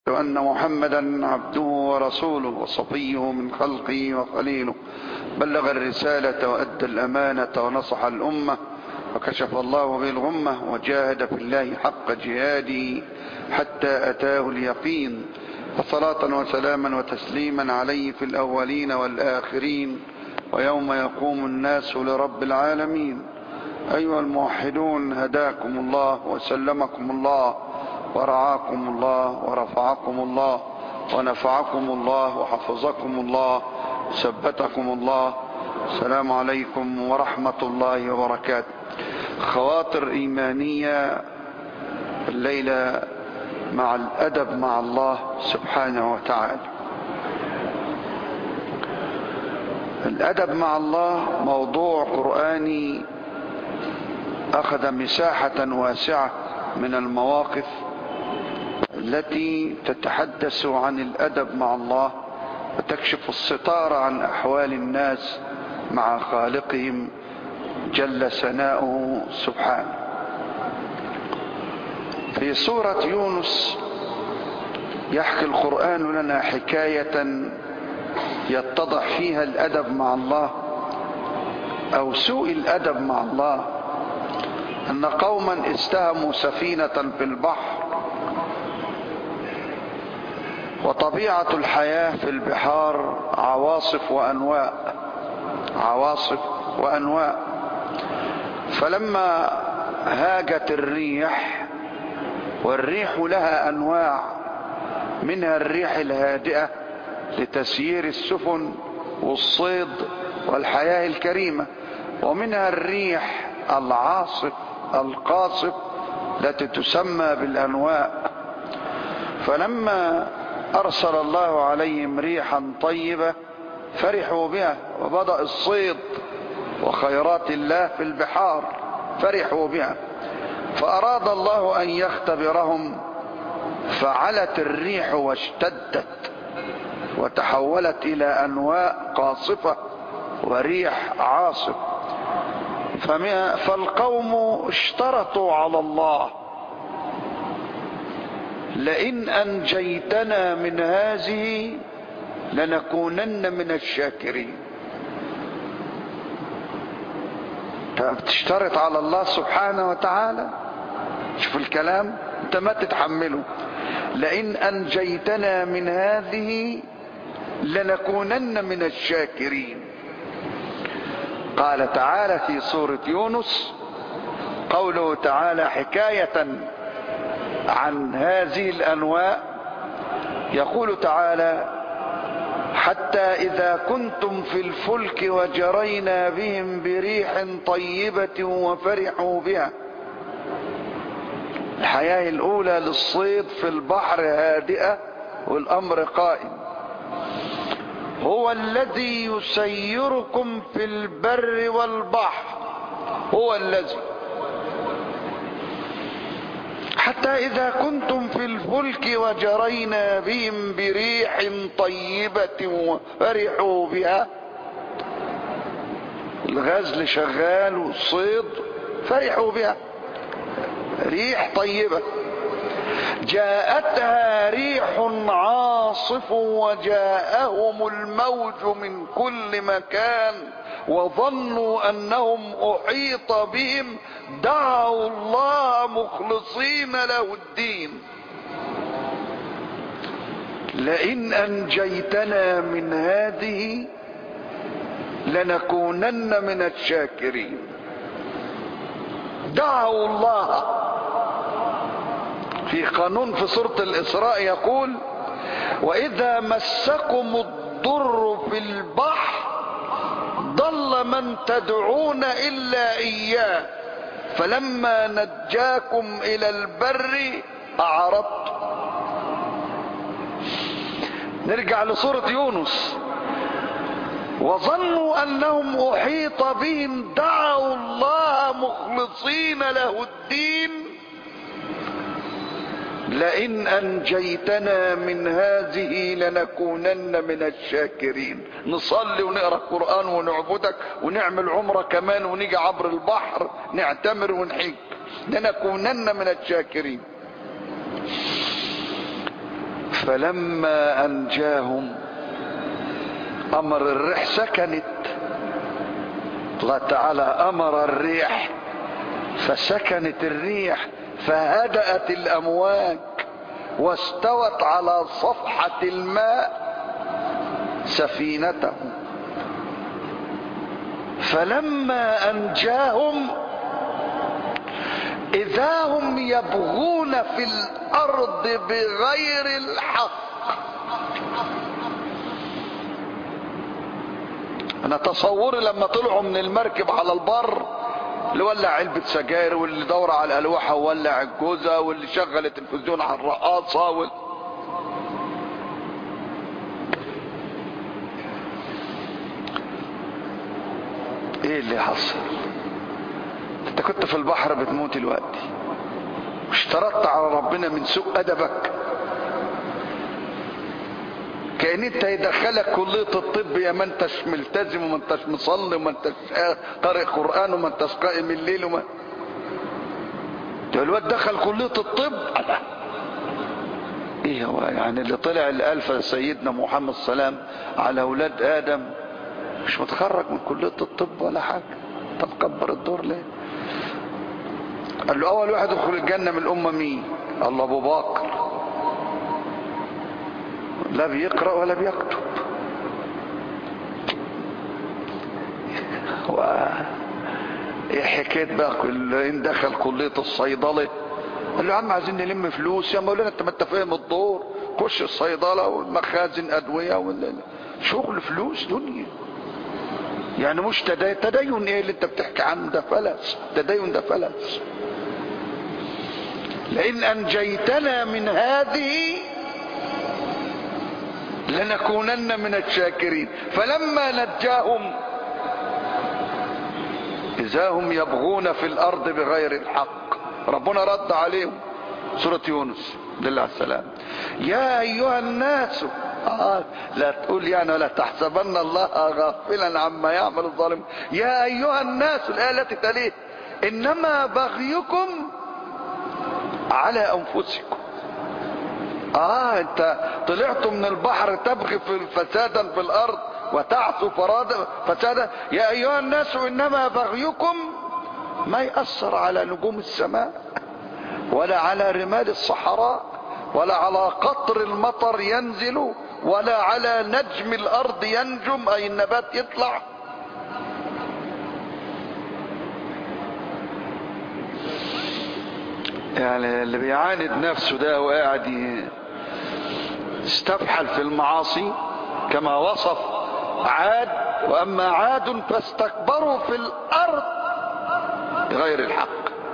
أن محمدا عبده ورسوله وصفيه من خلقه وخليله بلغ الرسالة وأدى الأمانة ونصح الأمة وكشف الله به الغمة وجاهد في الله حق جهاده حتى أتاه اليقين فصلاة وسلاما وتسليما عليه في الأولين والآخرين ويوم يقوم الناس لرب العالمين أيها الموحدون هداكم الله وسلمكم الله ورعاكم الله ورفعكم الله ونفعكم الله وحفظكم الله ثبتكم الله السلام عليكم ورحمة الله وبركاته خواطر إيمانية الليلة مع الأدب مع الله سبحانه وتعالى الأدب مع الله موضوع قرآني أخذ مساحة واسعة من المواقف التي تتحدث عن الأدب مع الله وتكشف الستار عن أحوال الناس مع خالقهم جل ثناؤه سبحانه في سورة يونس يحكي القرآن لنا حكاية يتضح فيها الأدب مع الله أو سوء الأدب مع الله أن قوما استهموا سفينة في البحر وطبيعة الحياة في البحار عواصف وأنواء عواصف وأنواء فلما هاجت الريح والريح لها أنواع منها الريح الهادئة لتسيير السفن والصيد والحياة الكريمة ومنها الريح العاصف القاصف التي تسمى بالأنواء فلما أرسل الله عليهم ريحا طيبة فرحوا بها وبدأ الصيد وخيرات الله في البحار فرحوا بها فأراد الله أن يختبرهم فعلت الريح واشتدت وتحولت إلى أنواء قاصفة وريح عاصف فالقوم اشترطوا على الله لئن أنجيتنا من هذه لنكونن من الشاكرين تشترط على الله سبحانه وتعالى شوف الكلام انت ما تتحمله لئن أنجيتنا من هذه لنكونن من الشاكرين قال تعالى في سورة يونس قوله تعالى حكاية عن هذه الأنواء يقول تعالى حتى إذا كنتم في الفلك وجرينا بهم بريح طيبة وفرحوا بها الحياة الأولى للصيد في البحر هادئة والأمر قائم هو الذي يسيركم في البر والبحر هو الذي حتى إذا كنتم في الفلك وجرينا بهم بريح طيبة وفرحوا بها الغزل شغال والصيد فرحوا بها ريح طيبة جاءتها ريح عاصف وجاءهم الموج من كل مكان وظنوا انهم احيط بهم دعوا الله مخلصين له الدين لئن انجيتنا من هذه لنكونن من الشاكرين دعوا الله في قانون في سورة الإسراء يقول وإذا مسكم الضر في البحر ضل من تدعون إلا إياه فلما نجاكم إلى البر أعرضت نرجع لسورة يونس وظنوا أنهم أحيط بهم دعوا الله مخلصين له الدين لئن أنجيتنا من هذه لنكونن من الشاكرين نصلي ونقرأ القرآن ونعبدك ونعمل عمرة كمان ونيجي عبر البحر نعتمر ونحج لنكونن من الشاكرين فلما انجاهم امر الريح سكنت الله تعالى امر الريح فسكنت الريح فهدأت الامواج واستوت على صفحة الماء سفينته فلما انجاهم اذا هم يبغون في الارض بغير الحق انا تصوري لما طلعوا من المركب على البر اللي ولع علبة سجاير واللي دور على الألواحة وولع الجوزة واللي شغل التلفزيون على الرقاصة وال... ايه اللي حصل انت كنت في البحر بتموت الوقت واشترطت على ربنا من سوء ادبك كان انت يدخلك كلية الطب يا ما انتش ملتزم وما انتش مصلي وما انتش قارئ قرآن وما انتش قائم الليل وما الواد دخل كلية الطب لا ايه هو يعني اللي طلع الالفة سيدنا محمد سلام على اولاد ادم مش متخرج من كلية الطب ولا حاجة طب كبر الدور ليه قال له اول واحد يدخل الجنة من الامة مين قال له ابو بكر لا بيقرأ ولا بيكتب و... ايه حكايه بقى كل دخل كليه الصيدله قال له يا عم عايزين نلم فلوس يا مولانا انت ما انت فاهم الدور خش الصيدله والمخازن ادويه ولا شغل فلوس دنيا يعني مش تدين تدين ايه اللي انت بتحكي عنه ده فلس تدين ده فلس لئن انجيتنا من هذه لنكونن من الشاكرين فلما نجاهم اذا هم يبغون في الارض بغير الحق ربنا رد عليهم سورة يونس لله على السلام يا ايها الناس آه لا تقول يعني ولا تحسبن الله غافلا عما يعمل الظالم يا ايها الناس الايه التي تليه انما بغيكم على انفسكم اه انت طلعتوا من البحر تبغي في فسادا في الارض وتعثوا فسادا يا ايها الناس انما بغيكم ما يأثر على نجوم السماء ولا على رمال الصحراء ولا على قطر المطر ينزل ولا على نجم الارض ينجم اي النبات يطلع يعني اللي بيعاند نفسه ده وقاعد يستفحل في المعاصي كما وصف عاد واما عاد فاستكبروا في الارض بغير الحق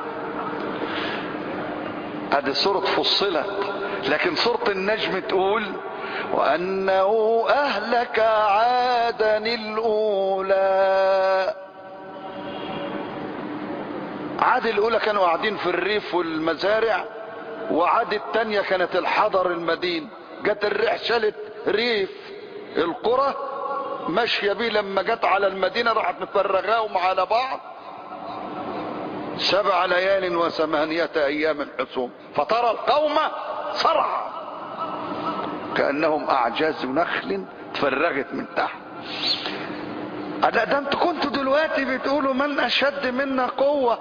هذه سورة فصلت لكن سورة النجم تقول وانه اهلك عادا الاولى عاد الاولى كانوا قاعدين في الريف والمزارع وعاد التانية كانت الحضر المدين جت الريح شالت ريف القرى ماشية بيه لما جت على المدينة راحت مفرغاهم على بعض سبع ليال وثمانية ايام حسوم فترى القوم صرعى كأنهم اعجاز نخل تفرغت من تحت ده, ده انتوا كنتوا دلوقتي بتقولوا من اشد منا قوة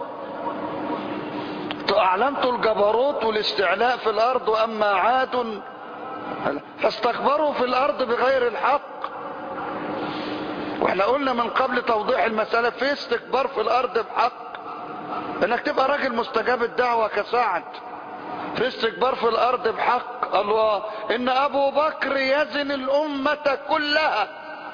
اعلنتوا الجبروت والاستعلاء في الارض واما عاد فاستكبروا في الارض بغير الحق واحنا قلنا من قبل توضيح المسألة في استكبار في الارض بحق انك تبقى راجل مستجاب الدعوة كسعد في استكبار في الارض بحق الله ان ابو بكر يزن الامة كلها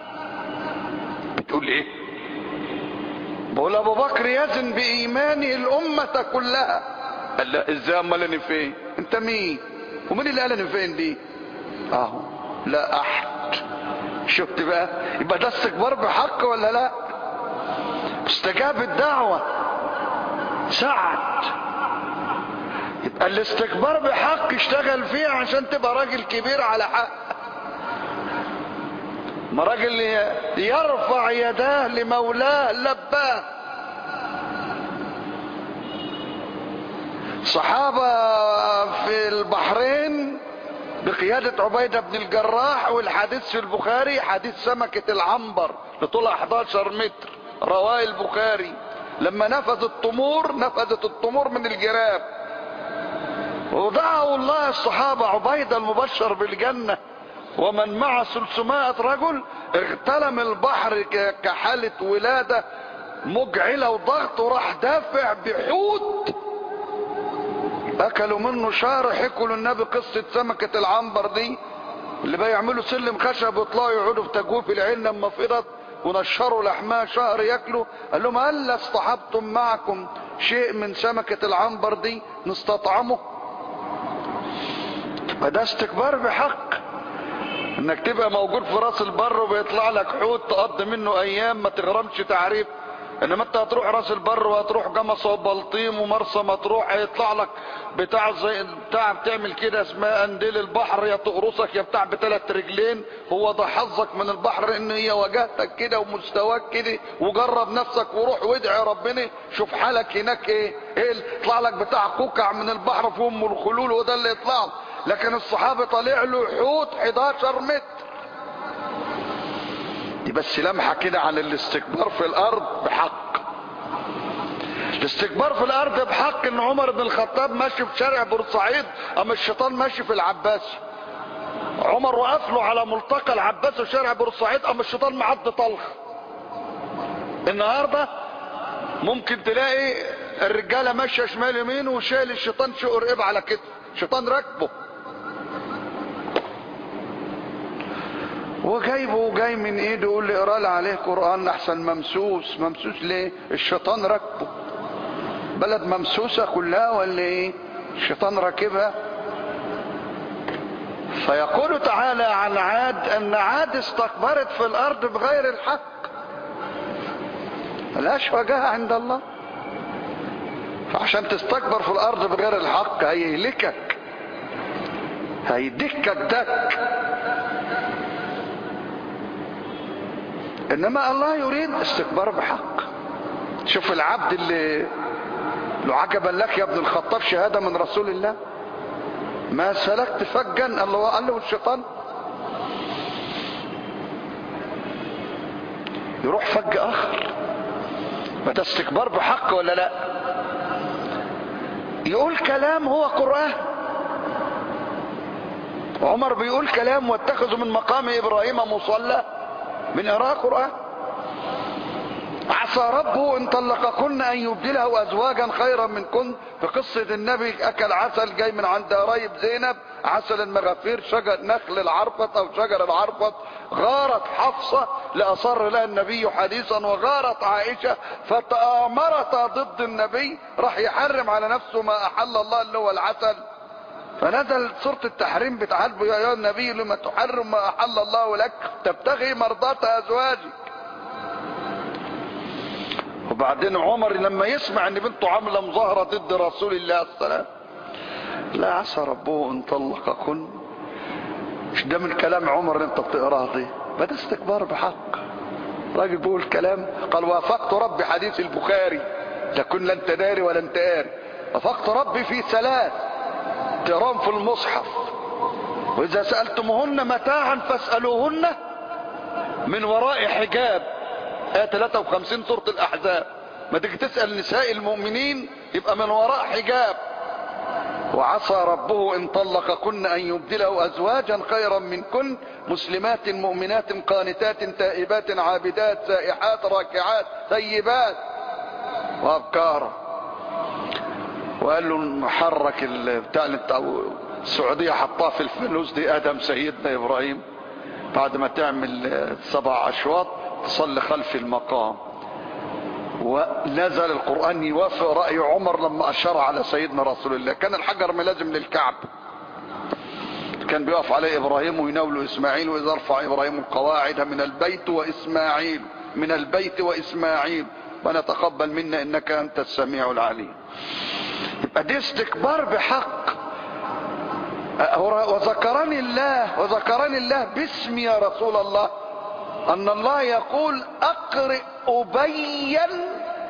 بتقول ايه بقول ابو بكر يزن بايمانه الامة كلها قال لا ازاي امال انا فين انت مين ومين اللي قال انا فين دي اهو لا احد شفت بقى يبقى ده استكبار بحق ولا لا استجاب الدعوة سعد يبقى الاستكبار بحق اشتغل فيه عشان تبقى راجل كبير على حق ما راجل يرفع يداه لمولاه لباه صحابة في البحرين بقيادة عبيدة بن الجراح والحديث في البخاري حديث سمكة العنبر لطولها 11 متر رواه البخاري لما نفذ الطمور نفذت الطمور من الجراب ودعوا الله الصحابة عبيدة المبشر بالجنة ومن معه 300 رجل اغتلم البحر كحالة ولادة مجعلة وضغط وراح دافع بحوت اكلوا منه شهر حكوا للنبي قصة سمكة العنبر دي اللي بيعملوا سلم خشب ويطلعوا يقعدوا في تجويف العين لما فضت ونشروا لحمها شهر ياكلوا قال لهم هل اصطحبتم معكم شيء من سمكة العنبر دي نستطعمه فده استكبار بحق انك تبقى موجود في راس البر وبيطلع لك حوت تقضي منه ايام ما تغرمش تعريف انما انت هتروح راس البر وهتروح جمصة وبلطيم ومرسى مطروح هيطلع لك بتاع زي بتاع بتعمل كده اسمها انديل البحر يا تقرصك يا بتاع بثلاث رجلين هو ده حظك من البحر ان هي واجهتك كده ومستواك كده وجرب نفسك وروح وادعي ربنا شوف حالك هناك ايه ايه يطلع لك بتاع كوكع من البحر في ام الخلول وده اللي يطلع لكن الصحابة طلع له حوت 11 متر دي بس لمحة كده عن الاستكبار في الارض بحق الاستكبار في الارض بحق ان عمر بن الخطاب ماشي في شارع بورسعيد اما الشيطان ماشي في العباسي عمر وقف له على ملتقى العباسي وشارع بورسعيد اما الشيطان معدي طلخ النهارده ممكن تلاقي الرجاله ماشيه شمال يمين وشايل الشيطان شق رقب على كتفه الشيطان راكبه وجايبه وجاي من ايده يقول لي اقرا لي عليه قران احسن ممسوس ممسوس ليه الشيطان راكبه بلد ممسوسه كلها ولا ايه الشيطان راكبها فيقول تعالى عن عاد ان عاد استكبرت في الارض بغير الحق ملهاش وجهه عند الله فعشان تستكبر في الارض بغير الحق هيهلكك هيدكك دك انما الله يريد استكبار بحق شوف العبد اللي لو عجبا لك يا ابن الخطاب شهاده من رسول الله ما سلكت فجا الله قال له الشيطان يروح فج اخر ما ده استكبار بحق ولا لا يقول كلام هو قرآن عمر بيقول كلام واتخذوا من مقام ابراهيم مصلى من قراءة قرآن عسى ربه ان طلقكن ان يبدله ازواجا خيرا منكن في قصة النبي اكل عسل جاي من عند قرايب زينب عسل المغافير شجر نخل العرفط او شجر العرفط غارت حفصة لاصر لها النبي حديثا وغارت عائشة فتآمرتا ضد النبي راح يحرم على نفسه ما احل الله اللي هو العسل فنزل سورة التحريم بتعاتبه يا ايها النبي لما تحرم ما احل الله لك تبتغي مرضات ازواجك وبعدين عمر لما يسمع ان بنته عامله مظاهره ضد رسول الله السلام لا عسى ربه ان طلقكن مش ده من كلام عمر اللي انت بتقراه دي ده استكبار بحق راجل بيقول كلام قال وافقت ربي حديث البخاري تكن لا انت داري ولا انت قاري وافقت ربي في ثلاث ترام في المصحف واذا سالتموهن متاعا فاسالوهن من وراء حجاب آية 53 سورة الأحزاب ما تيجي تسأل نساء المؤمنين يبقى من وراء حجاب وعسى ربه إن طلقكن أن يبدله أزواجا خيرا منكن مسلمات مؤمنات قانتات تائبات عابدات سائحات راكعات طيبات وأبكارا وقال له نحرك بتاع السعودية حطاه في الفلوس دي آدم سيدنا إبراهيم بعد ما تعمل سبع أشواط تصلي خلف المقام ونزل القرآن يوافق رأي عمر لما أشار على سيدنا رسول الله كان الحجر ملازم للكعب كان بيقف عليه إبراهيم ويناوله إسماعيل وإذا رفع إبراهيم القواعد من البيت وإسماعيل من البيت وإسماعيل ونتقبل منا إنك أنت السميع العليم يبقى دي استكبار بحق وذكرني الله وذكرني الله باسم يا رسول الله ان الله يقول اقرئ ابين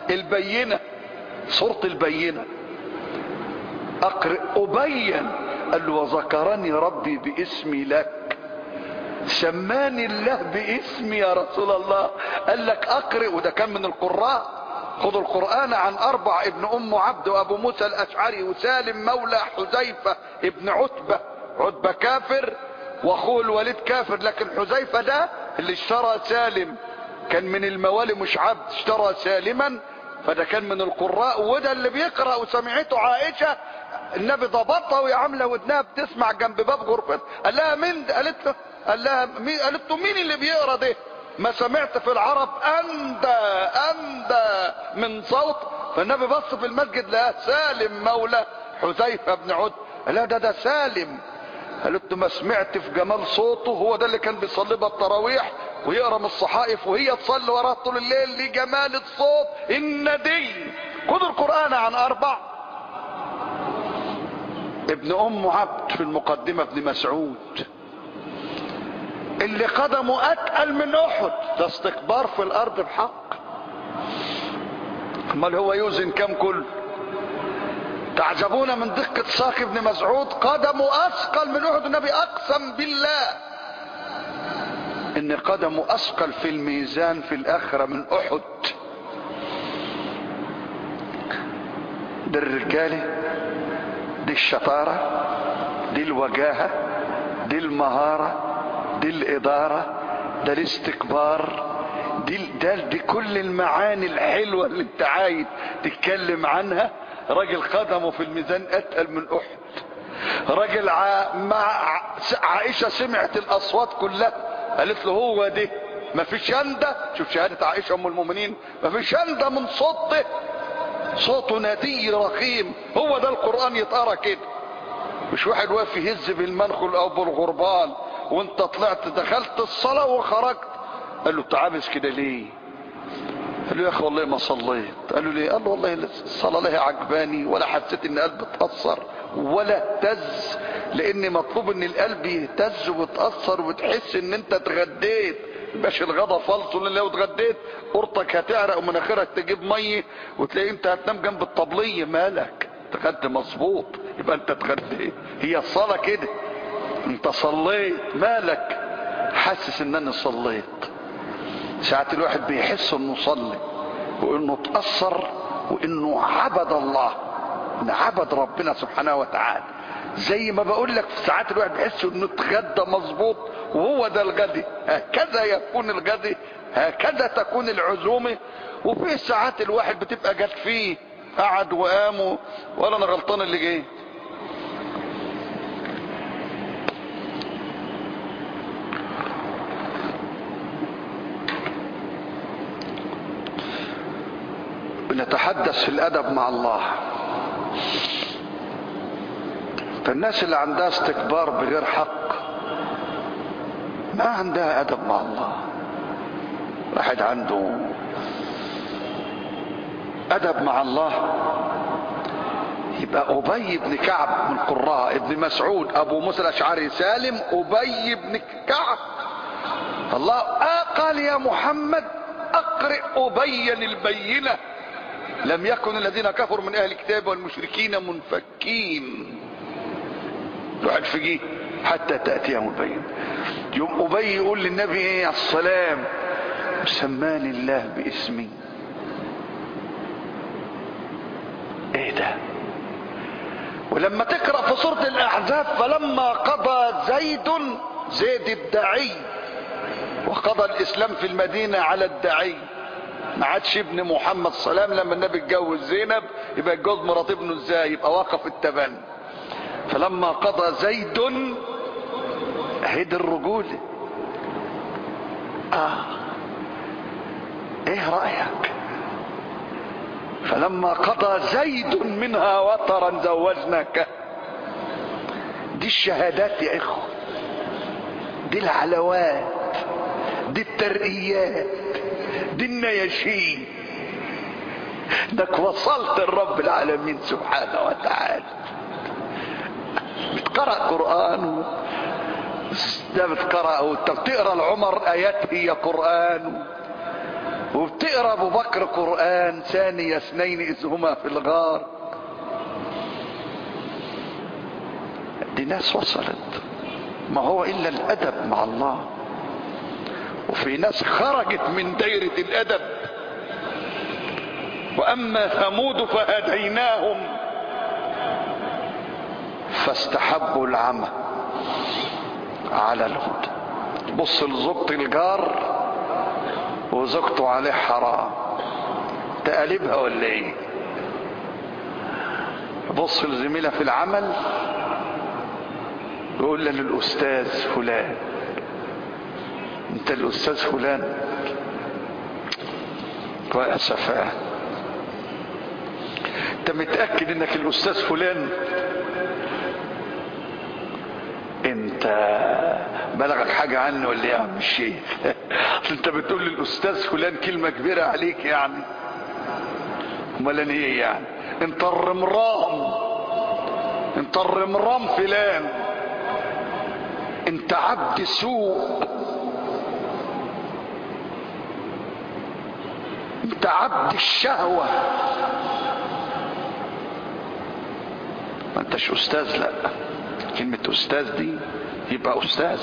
البينة صورة البينة اقرئ ابين قال له وذكرني ربي باسمي لك سماني الله باسمي يا رسول الله قال لك اقرئ وده كان من القراء خذوا القرآن عن أربع ابن أم عبد وأبو موسى الأشعري وسالم مولى حذيفة ابن عتبة عتبة كافر وأخوه الوليد كافر لكن حذيفة ده اللي اشترى سالم كان من الموالي مش عبد اشترى سالما فده كان من القراء وده اللي بيقرأ وسمعته عائشة النبي ضبطها وهي عامله ودنها بتسمع جنب باب غرفتها قال لها مين ده؟ قالت له قال لها مين قالت له مين اللي بيقرا ده ما سمعت في العرب اندى اندى من صوت فالنبي بص في المسجد لقى سالم مولى حذيفه بن عد قال لها ده ده سالم قالت له ما سمعت في جمال صوته هو ده اللي كان بيصلي بها التراويح ويقرا من الصحائف وهي تصلي وراه طول الليل لجمال الصوت الندي خذوا القران عن اربع ابن ام عبد في المقدمه ابن مسعود اللي قدمه اتقل من احد ده استكبار في الارض بحق امال هو يوزن كم كل تعجبون من دقة ساق ابن مسعود قدمه اثقل من احد النبي اقسم بالله ان قدمه اثقل في الميزان في الاخرة من احد دي الرجالة دي الشطارة دي الوجاهة دي المهارة دي الإدارة ده الاستكبار دي, ده دي كل المعاني الحلوة اللي انت عايز تتكلم عنها راجل قدمه في الميزان أتقل من أحد راجل ع... مع عائشة سمعت الأصوات كلها قالت له هو ده ما فيش أندى شوف شهادة عائشة أم المؤمنين ما فيش أندى من صوته صوته ندي رخيم هو ده القرآن يتقرا كده مش واحد واقف يهز بالمنخل أو بالغربان وانت طلعت دخلت الصلاة وخرجت قال له تعابس كده ليه قال له يا اخي والله ما صليت قال له ليه قال له والله الصلاة لا هي عجباني ولا حسيت ان قلبي اتأثر ولا اهتز لان مطلوب ان القلب يهتز وتأثر وتحس ان انت اتغديت باش الغدا فلط ولا لو اتغديت قرطك هتعرق ومناخيرك تجيب ميه وتلاقي انت هتنام جنب الطبلية مالك اتغدى مظبوط يبقى انت اتغديت هي الصلاة كده انت صليت مالك حاسس ان انا صليت ساعات الواحد بيحس انه صلي وانه اتأثر وانه عبد الله ان عبد ربنا سبحانه وتعالى زي ما بقول لك في ساعات الواحد بيحس انه اتغدى مظبوط وهو ده الغدي هكذا يكون الغدي هكذا تكون العزومة وفي ساعات الواحد بتبقى جت فيه قعد وقام ولا انا غلطان اللي جاي بنتحدث في الادب مع الله فالناس اللي عندها استكبار بغير حق ما عندها ادب مع الله واحد عنده ادب مع الله يبقى ابي بن كعب من قراء ابن مسعود ابو موسى الاشعري سالم ابي بن كعب الله آه قال يا محمد اقرئ ابيا البينه لم يكن الذين كفروا من اهل الكتاب والمشركين منفكين واحد فجيه حتى تأتيهم البين يوم أبي يقول للنبي ايه السلام سماني الله باسمي ايه ده ولما تقرأ في سورة الأحزاب فلما قضى زيد زيد الدعي وقضى الإسلام في المدينة على الدعي ما عادش ابن محمد سلام لما النبي اتجوز زينب يبقى اتجوز مرات ابنه ازاي يبقى واقف التبني فلما قضى زيد هد الرجولة اه ايه رأيك فلما قضى زيد منها وطرا زوجناك دي الشهادات يا اخوة دي العلوات دي الترقيات دي النياشين انك وصلت الرب العالمين سبحانه وتعالى بتقرأ قرآن ده بتقرأ وانت بتقرأ العمر آيات هي قرآن وبتقرأ أبو بكر قرآن ثاني اثنين إذ هما في الغار دي ناس وصلت ما هو الا الادب مع الله وفي ناس خرجت من دايرة الادب واما ثمود فهديناهم فاستحبوا العمى على الهدى بص لزوجة الجار وزوجته عليه حرام تقلبها ولا ايه بص لزميلها في العمل يقول لها للاستاذ فلان انت الاستاذ فلان واسفاه انت متاكد انك الاستاذ فلان انت بلغك حاجه عني ولا ايه يا عم الشيخ انت بتقول للاستاذ فلان كلمه كبيره عليك يعني امال انا ايه يعني انت الرمرام انت الرمرام فلان انت عبد سوء انت عبد الشهوة ما انتش استاذ لا كلمة استاذ دي يبقى استاذ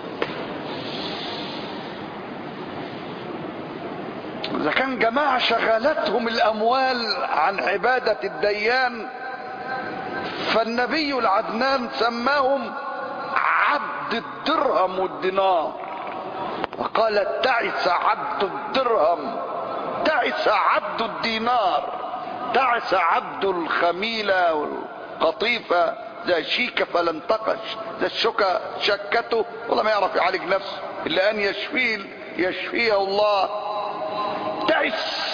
اذا كان جماعة شغلتهم الاموال عن عبادة الديان فالنبي العدنان سماهم عبد الدرهم والدينار وقال تعس عبد الدرهم تعس عبد الدينار تعس عبد الخميلة والقطيفة ذا شيكة فلا انتقش ذا الشكا شكته والله ما يعرف يعالج نفسه إلا أن يشفيه يشفيه الله تعس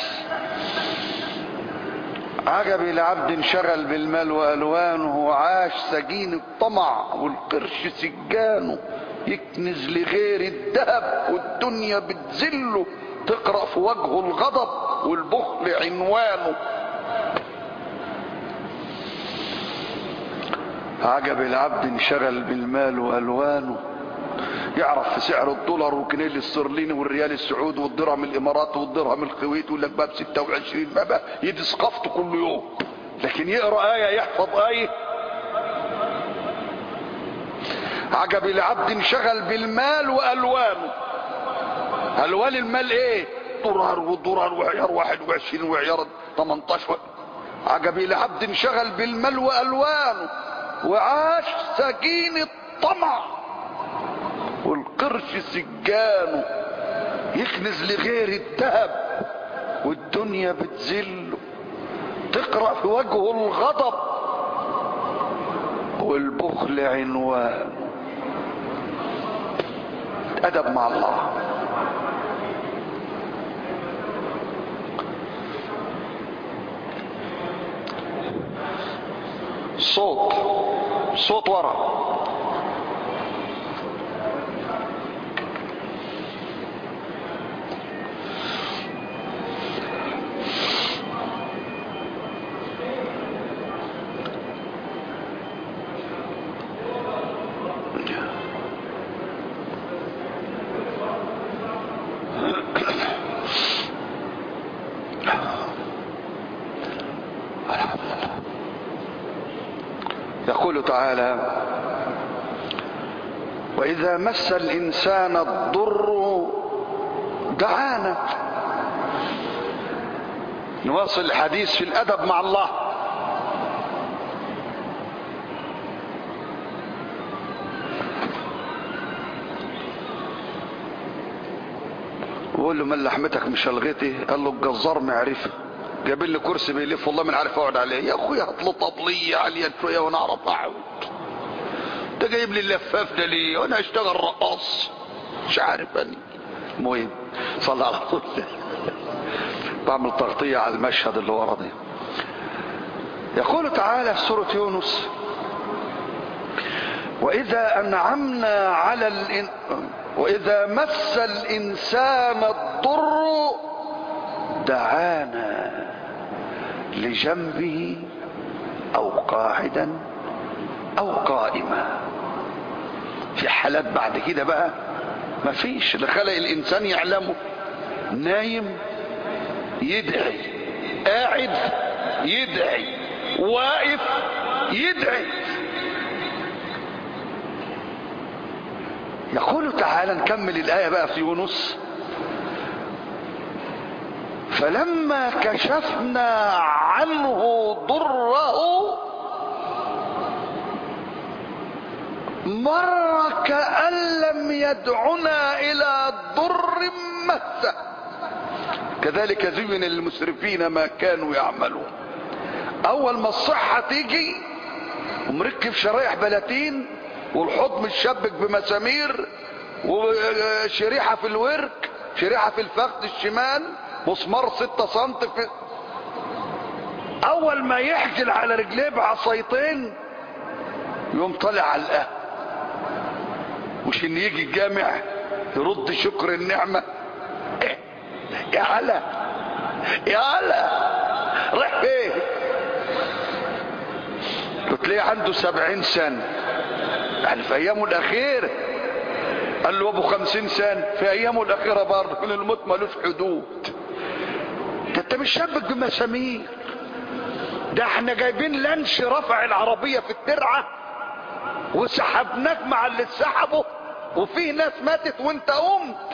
عجب العبد انشغل بالمال والوانه وعاش سجين الطمع والقرش سجانه يكنز لغير الذهب والدنيا بتذله تقرا في وجهه الغضب والبخل عنوانه عجب العبد انشغل بالمال والوانه يعرف في سعر الدولار والجنيه الاسترليني والريال السعودي والدرهم الاماراتي والدرهم الكويت يقول لك بقى ب 26 بقى يدي ثقافته كل يوم لكن يقرا ايه يحفظ ايه عجب العبد انشغل بالمال والوانه الوان المال ايه دولار ودولار وعيار 21 وعيار 18 عجب العبد انشغل بالمال والوانه وعاش سجين الطمع والقرش سجانه يكنز لغير الذهب والدنيا بتذله تقرا في وجهه الغضب والبخل عنوان ادب مع الله صوت صوت ورا يقول تعالى واذا مس الانسان الضر دعانا نواصل الحديث في الادب مع الله وقول له من لحمتك مش لغيتي قال له الجزار معرفه جاب لي كرسي بيلف والله من عارف اقعد عليه يا اخويا هات له طبليه عاليه شويه وانا اعرف اقعد انت جايب لي اللفاف ده ليه وانا اشتغل رقاص مش عارف اني المهم صلى على طول بعمل تغطيه على المشهد اللي ورا ده يقول تعالى في سوره يونس واذا انعمنا على الإن... واذا مس الانسان الضر دعانا لجنبه او قاعدا او قائما في حالات بعد كده بقى ما فيش اللي خلق الانسان يعلمه نايم يدعي قاعد يدعي واقف يدعي يقول تعالى نكمل الآية بقى في يونس فلما كشفنا عنه ضره مر كأن لم يدعنا إلى ضر مسه كذلك زين للمسرفين ما كانوا يعملون أول ما الصحة تيجي ومركب شرايح بلاتين والحوض متشبك بمسامير وشريحة في الورك شريحة في الفخذ الشمال مسمار ستة سنت في اول ما يحجل على رجليه بعصايتين يقوم طالع على القهوة مش ان يجي الجامع يرد شكر النعمة إيه؟ يا هلا يا هلا رايح فين وتلاقيه عنده سبعين سنة يعني في ايامه الاخيرة قال له ابو خمسين سنة في ايامه الاخيرة برضه من الموت ملوش حدود ده انت مش شبك بمسامير ده احنا جايبين لانش رفع العربية في الترعة وسحبناك مع اللي سحبه وفي ناس ماتت وانت قمت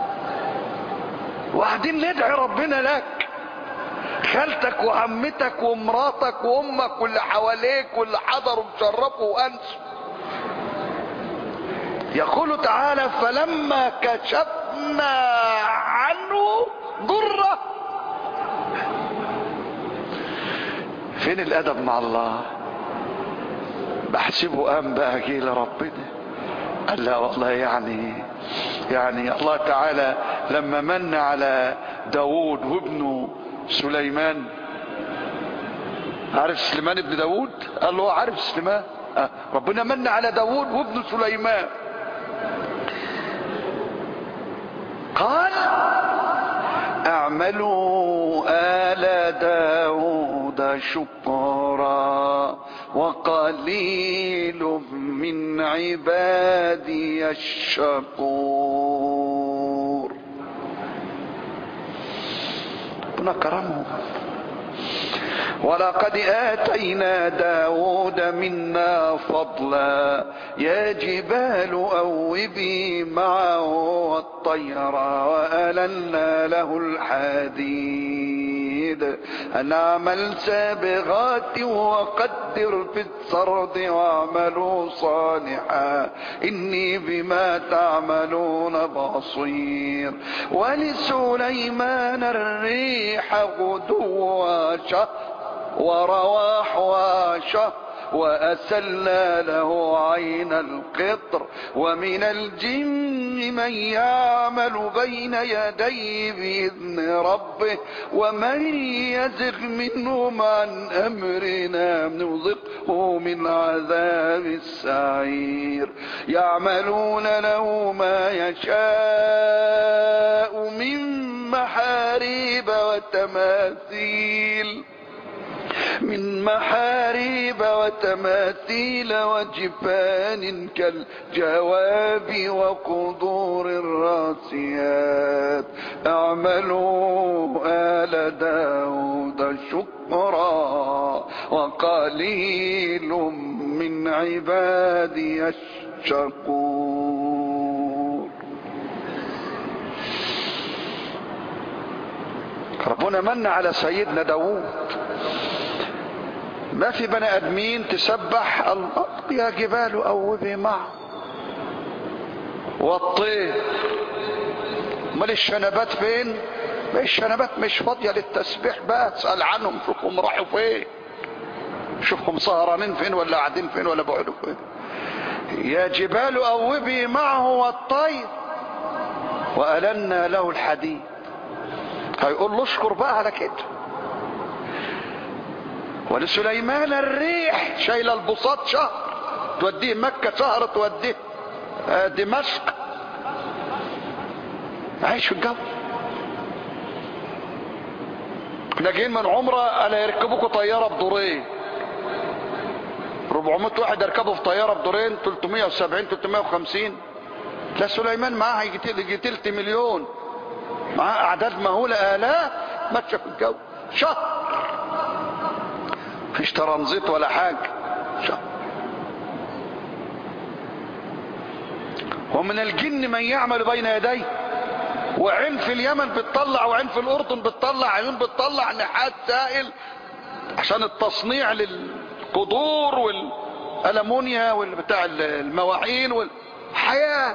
وقاعدين ندعي ربنا لك خالتك وعمتك ومراتك وامك واللي حواليك واللي حضروا وشرفوا وانسوا يقول تعالى فلما كشفنا عنه ضره فين الادب مع الله بحسبه قام بقى جه لربنا قال لا والله يعني يعني الله تعالى لما من على داود وابنه سليمان عارف سليمان ابن داود قال له عارف سليمان آه ربنا من على داود وابنه سليمان قال اعملوا آل داود شكرا وقليل من عبادي الشكور ربنا كرمه ولقد آتينا داود منا فضلا يا جبال أوبي معه والطير وألنا له الحديد أن أعمل سابغات وقدر في السرد واعملوا صالحا إني بما تعملون بصير ولسليمان الريح غدوا شهر ورواح وشهر وأسلنا له عين القطر ومن الجن من يعمل بين يديه بإذن ربه ومن يزغ منهم عن أمرنا نذقه من عذاب السعير يعملون له ما يشاء من محاريب وتماثيل من محاريب وتماثيل وجفان كالجواب وقدور الراسيات اعملوا آل داود شكرا وقليل من عبادي الشكور ربنا من على سيدنا داود ما في بني ادمين تسبح الله يا جبال اوبي معه والطير امال الشنبات فين ما الشنبات مش فاضيه للتسبيح بقى اسال عنهم شوفهم راحوا فين شوفهم سهرانين فين ولا قاعدين فين ولا بعدوا فين يا جبال اوبي معه والطير والنا له الحديد هيقول له اشكر بقى على كده ولسليمان الريح شايله البساط شهر توديه مكة شهر توديه دمشق عايش في الجو احنا جايين من عمرة انا يركبوكوا طيارة بدورين 400 واحد يركبوا في طيارة بدورين 370 350 لا سليمان معاه يجي تلت مليون معاه اعداد مهولة الاف ماشية في الجو شهر مفيش ترانزيت ولا حاجة شهر ومن الجن من يعمل بين يديه وعين في اليمن بتطلع وعين في الاردن بتطلع عيون بتطلع نحات سائل عشان التصنيع للقدور والالمونيا والبتاع المواعين والحياه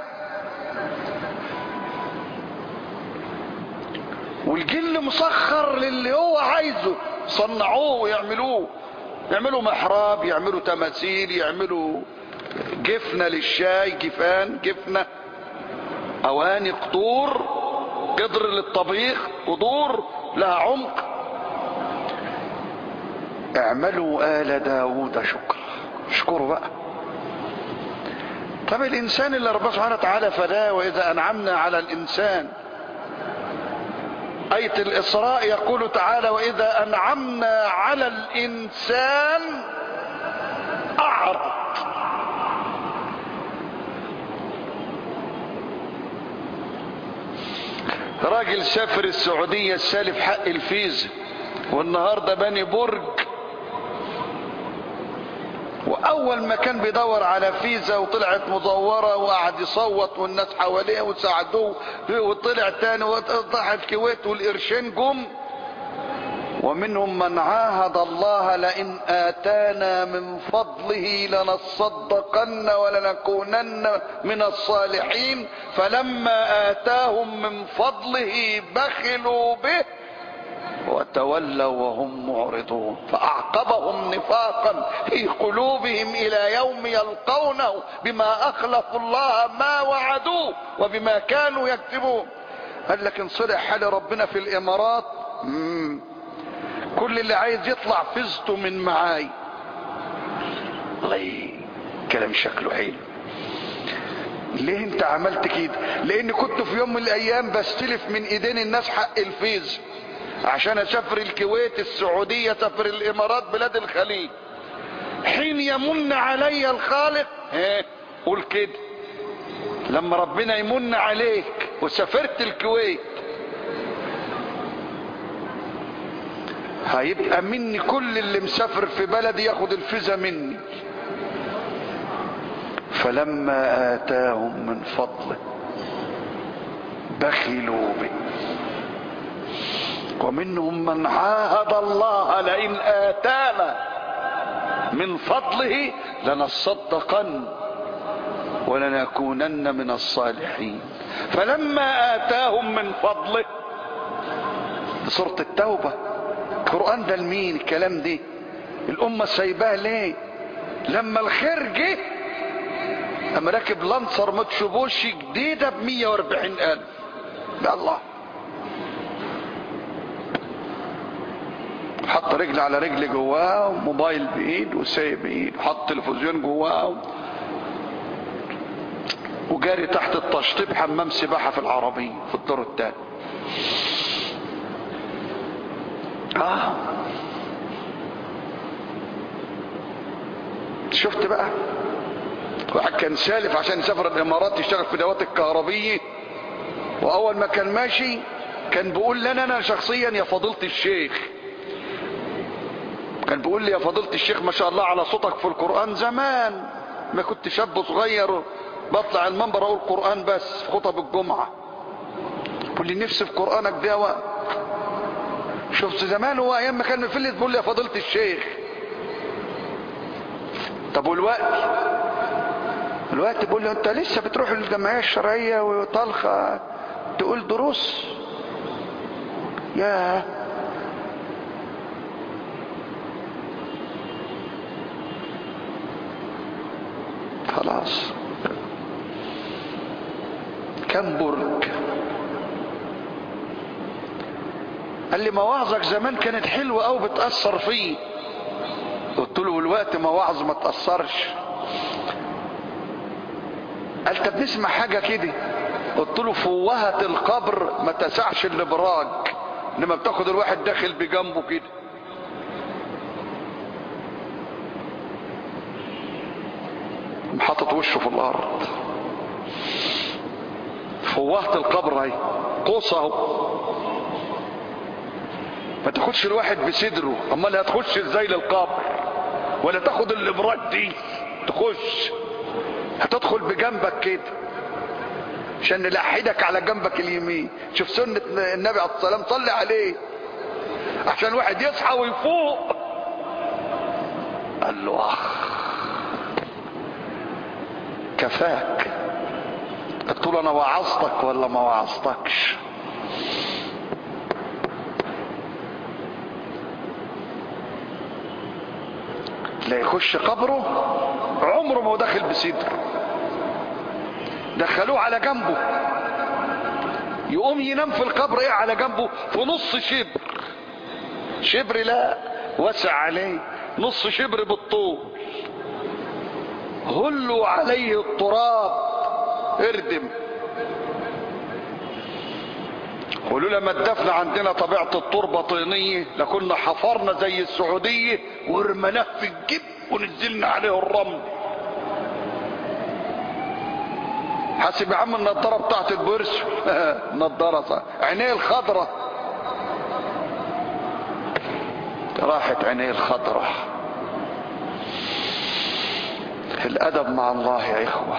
والجن مسخر للي هو عايزه صنعوه ويعملوه يعملوا محراب يعملوا تماثيل يعملوا جفنة للشاي جفان جفنة اواني قطور قدر للطبيخ قدور لها عمق اعملوا آل داود شكرا اشكروا بقى طب الانسان اللي ربنا سبحانه وتعالى فداه واذا انعمنا على الانسان آية الإسراء يقول تعالى وإذا أنعمنا على الإنسان أعرض راجل سافر السعودية السالف حق الفيزا والنهاردة بني برج واول ما كان بيدور على فيزا وطلعت مزوره وقعد يصوت والناس حواليه وساعدوه وطلع تاني وراح الكويت والقرشين جم ومنهم من عاهد الله لئن اتانا من فضله لنصدقن ولنكونن من الصالحين فلما اتاهم من فضله بخلوا به وتولوا وهم معرضون فأعقبهم نفاقا في قلوبهم إلى يوم يلقونه بما أخلفوا الله ما وعدوه وبما كانوا يكذبون قال لك انصلح حال ربنا في الإمارات مم. كل اللي عايز يطلع فزته من معاي الله كلام شكله حلو ليه انت عملت كده لان كنت في يوم من الايام بستلف من ايدين الناس حق الفيز عشان اسافر الكويت السعودية اسافر الامارات بلاد الخليج حين يمن علي الخالق ها قول كده لما ربنا يمن عليك وسافرت الكويت هيبقى مني كل اللي مسافر في بلدي ياخد الفيزا مني فلما اتاهم من فضله بخلوا به ومنهم من عاهد الله لئن آتانا من فضله لنصدقن ولنكونن من الصالحين فلما آتاهم من فضله سورة التوبة القرآن ده لمين الكلام دي الأمة سايباه ليه لما الخير جه أما راكب لانسر متشبوشي جديدة ب 140 ألف يا الله حط رجل على رجل جواه وموبايل بايد وسايب بايد وحط تلفزيون جواه وجاري تحت التشطيب حمام سباحه في العربيه في الدور الثاني اه شفت بقى واحد كان سالف عشان يسافر الامارات يشتغل في دوات الكهربيه واول ما كان ماشي كان بيقول لنا انا شخصيا يا فضيله الشيخ كان بيقول لي يا فضيلة الشيخ ما شاء الله على صوتك في القرآن زمان ما كنت شاب صغير بطلع المنبر اقول قرآن بس في خطب الجمعة بيقول لي نفسي في قرآنك ده و... شفت زمان هو ايام ما كان مفلت بيقول لي يا فضيلة الشيخ طب والوقت الوقت بيقول لي انت لسه بتروح للجمعية الشرعية وطلخة تقول دروس ياه خلاص كم برج قال لي مواعظك زمان كانت حلوة او بتأثر فيه قلت له الوقت مواعظ ما تأثرش قال طب نسمع حاجة كده قلت له فوهة القبر ما تسعش الابراج لما بتاخد الواحد داخل بجنبه كده حاطط وشه في الارض فوهت القبر اهي قوس اهو ما تاخدش الواحد بصدره امال هتخش ازاي للقبر ولا تاخد الابراج دي تخش هتدخل بجنبك كده عشان نلحدك على جنبك اليمين شوف سنة النبي عليه الصلاة والسلام صلي عليه عشان واحد يصحى ويفوق قال له اخ كفاك قلت له انا وعظتك ولا ما وعظتكش لا يخش قبره عمره ما هو داخل بصدر دخلوه على جنبه يقوم ينام في القبر ايه على جنبه في نص شبر شبر لا وسع عليه نص شبر بالطول هلوا عليه التراب اردم قولوا لما الدفن عندنا طبيعة التربة طينية لكنا حفرنا زي السعودية ورمناه في الجب ونزلنا عليه الرمل حاسب يا عم النضارة بتاعت البرش نضارة صح عينيه الخضرة راحت عينيه الخضرة الادب مع الله يا اخوة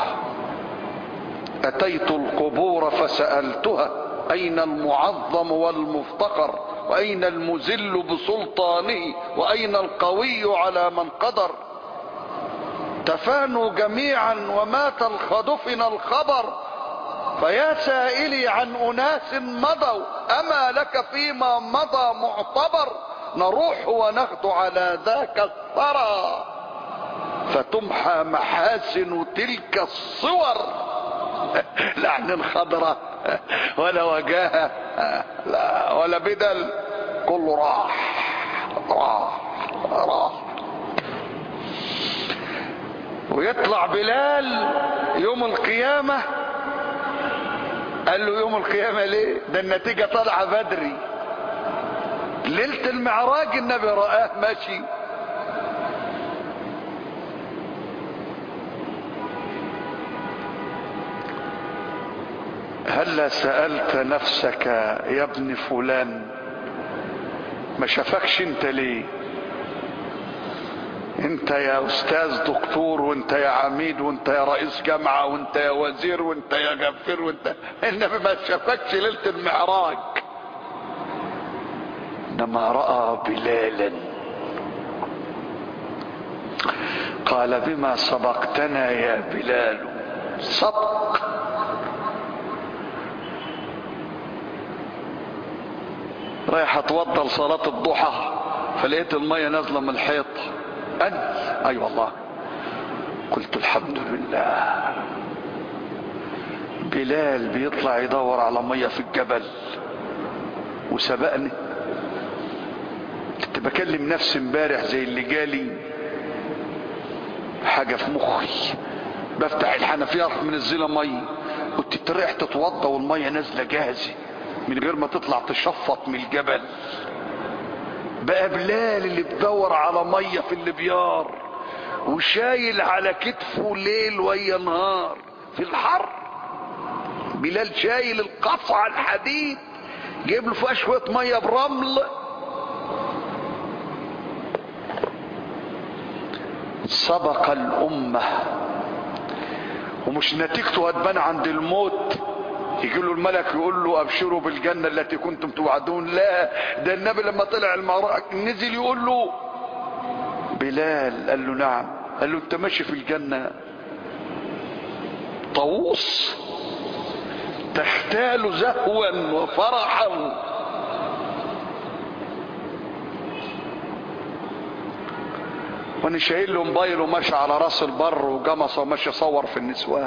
اتيت القبور فسألتها اين المعظم والمفتقر واين المذل بسلطانه واين القوي على من قدر تفانوا جميعا ومات الخدفن الخبر فيا سائلي عن اناس مضوا اما لك فيما مضى معتبر نروح ونغدو على ذاك الثرى فتمحى محاسن تلك الصور لعن خضرة ولا وجاهة لا ولا بدل كله راح راح راح ويطلع بلال يوم القيامة قال له يوم القيامة ليه ده النتيجة طالعة بدري ليلة المعراج النبي رآه ماشي هلا سألت نفسك يا ابن فلان ما شافكش انت ليه انت يا استاذ دكتور وانت يا عميد وانت يا رئيس جامعة وانت يا وزير وانت يا غفير وانت انما ما شافكش ليلة المعراج انما رأى بلالا قال بما سبقتنا يا بلال سبق رايح اتوضى لصلاة الضحى فلقيت المية نازلة من الحيط أنت أي أيوة والله قلت الحمد لله بلال بيطلع يدور على مية في الجبل وسبقني كنت بكلم نفسي امبارح زي اللي جالي حاجة في مخي بفتح الحنفية اروح منزلة مية كنت تريح تتوضى والمية نازلة جاهزة من غير ما تطلع تشفط من الجبل بقى بلال اللي بدور على ميه في البيار وشايل على كتفه ليل ويا نهار في الحر بلال شايل القصعة الحديد جايب له فيها شويه ميه برمل سبق الامه ومش نتيجته هتبان عند الموت يجي له الملك يقول له ابشروا بالجنه التي كنتم توعدون لا ده النبي لما طلع المعراج نزل يقول له بلال قال له نعم قال له انت ماشي في الجنه طاووس تختال زهوا وفرحا وانا شايل له موبايل وماشي على راس البر وجمصه وماشي يصور في النسوان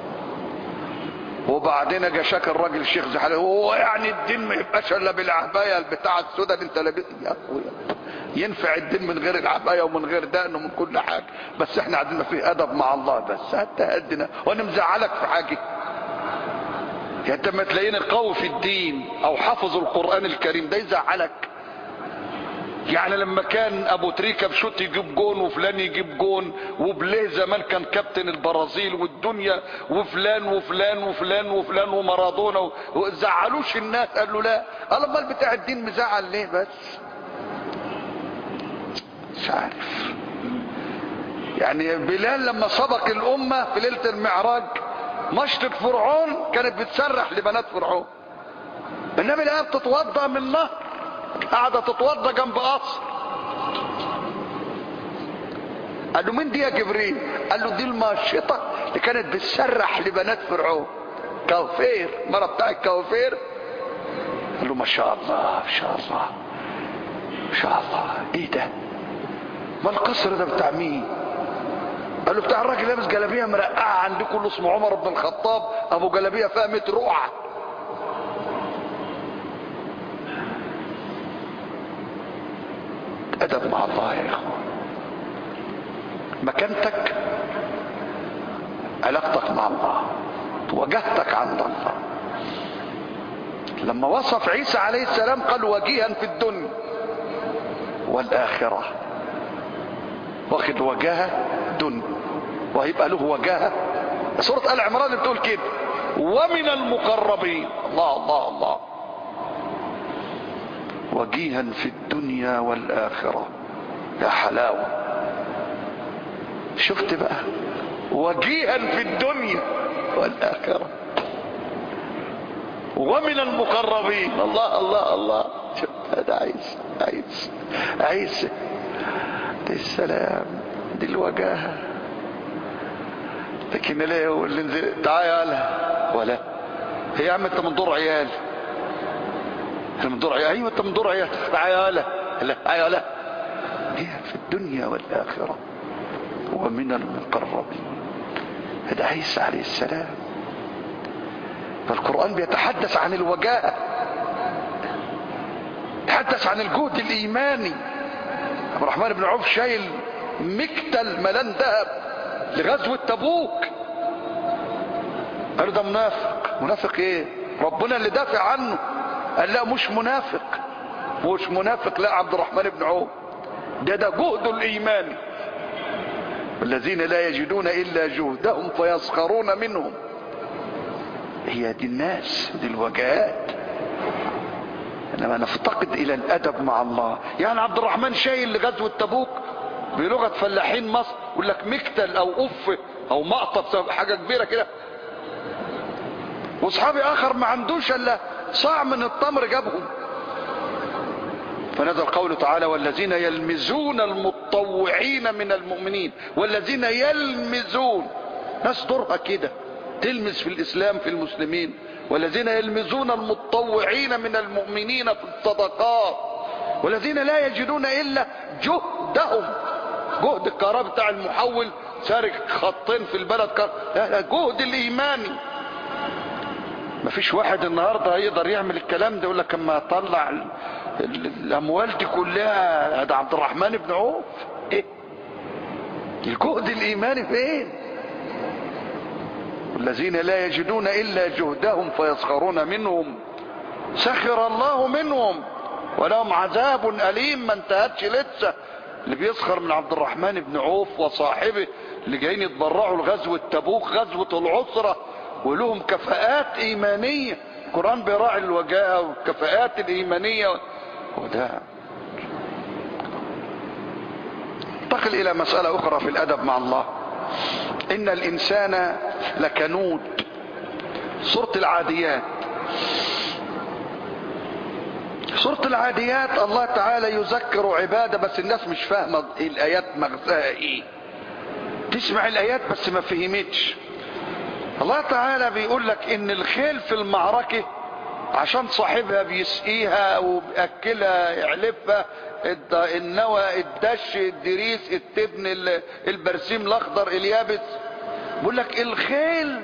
وبعدين اجى شاك الراجل الشيخ زحلي هو يعني الدين ما يبقاش الا بالعبايه البتاع السوداء اللي انت لابس يا اخويا ينفع الدين من غير العبايه ومن غير دقن ومن كل حاجه بس احنا عندنا فيه ادب مع الله بس حتى هدنا وانا مزعلك في حاجه يعني انت ما تلاقيني قوي في الدين او حافظ القران الكريم ده يزعلك يعني لما كان ابو تريكه بشوت يجيب جون وفلان يجيب جون وبليه زمان كان كابتن البرازيل والدنيا وفلان وفلان وفلان وفلان ومارادونا وزعلوش الناس قال له لا قال امال بتاع الدين مزعل ليه بس مش عارف يعني بلال لما سبق الامه في ليله المعراج مشرق فرعون كانت بتسرح لبنات فرعون النبي الآن بتتوضى من نهر قاعدة تتوضى جنب قصر قال له مين دي يا جبريل قال له دي الماشطة اللي كانت بتسرح لبنات فرعون كوفير مرة بتاع الكوافير قال له ما شاء الله ما شاء الله ما شاء الله ايه ده ما القصر ده بتاع مين قال له بتاع الراجل لابس جلابيه مرقعه عندكم اللي اسمه عمر بن الخطاب ابو جلابيه فيها 100 رقعه ادب مع الله يا اخوان مكانتك علاقتك مع الله وجهتك عند الله لما وصف عيسى عليه السلام قال وجيها في الدنيا والآخرة واخد وجاهة دنيا وهيبقى له وجاهة سورة آل عمران بتقول كده ومن المقربين الله الله الله وجيها في الدنيا والآخرة يا حلاوة شفت بقى وجيها في الدنيا والآخرة ومن المقربين الله الله الله شفت هذا عيسى عيسى عيسى دي السلام دي الوجاهة لكن ليه هو اللي نزل تعال ولا هي يا عم انت من دور عيال انا من دور عيال ايوه انت من دور عيال تعال لا تعال هي في الدنيا والاخره ومن المقربين هذا عيسى عليه السلام فالقرآن بيتحدث عن الوجاهة يتحدث عن الجهد الإيماني عبد الرحمن بن عوف شايل مكتل ملان ذهب لغزوة تبوك قالوا ده منافق منافق ايه ربنا اللي دافع عنه قال لا مش منافق مش منافق لا عبد الرحمن بن عوف ده ده جهد الإيماني الذين لا يجدون إلا جهدهم فيسخرون منهم هي دي الناس دي الوجهات انما نفتقد الى الادب مع الله يعني عبد الرحمن شايل لغزوه تبوك بلغه فلاحين مصر يقول لك مكتل او قف او مقطب حاجه كبيره كده واصحابي اخر ما عندوش الا صاع من التمر جابهم فنزل قوله تعالى والذين يلمزون المتطوعين من المؤمنين والذين يلمزون ناس دورها كده تلمز في الاسلام في المسلمين والذين يلمزون المتطوعين من المؤمنين في الصدقات والذين لا يجدون الا جهدهم جهد الكهرباء بتاع المحول سارق خطين في البلد كار... لا لا جهد الايماني مفيش واحد النهارده هيقدر يعمل الكلام ده يقول لك اما اطلع ال... ال... الاموال دي كلها ده عبد الرحمن بن عوف ايه الجهد الايماني فين الذين لا يجدون الا جهدهم فيسخرون منهم سخر الله منهم ولهم عذاب اليم ما انتهتش لسه اللي بيسخر من عبد الرحمن بن عوف وصاحبه اللي جايين يتبرعوا لغزوة تبوك غزوة العسرة ولهم كفاءات ايمانية القرآن بيراعي الوجاهة والكفاءات الايمانية وده انتقل الى مسألة اخرى في الادب مع الله ان الانسان لكنود سورة العاديات سورة العاديات الله تعالى يذكر عبادة بس الناس مش فاهمة الايات مغزاها ايه تسمع الايات بس ما فهمتش الله تعالى بيقول لك ان الخيل في المعركة عشان صاحبها بيسقيها وبيأكلها يعلفها النوى الدش الدريس التبن البرسيم الاخضر اليابس بيقول لك الخيل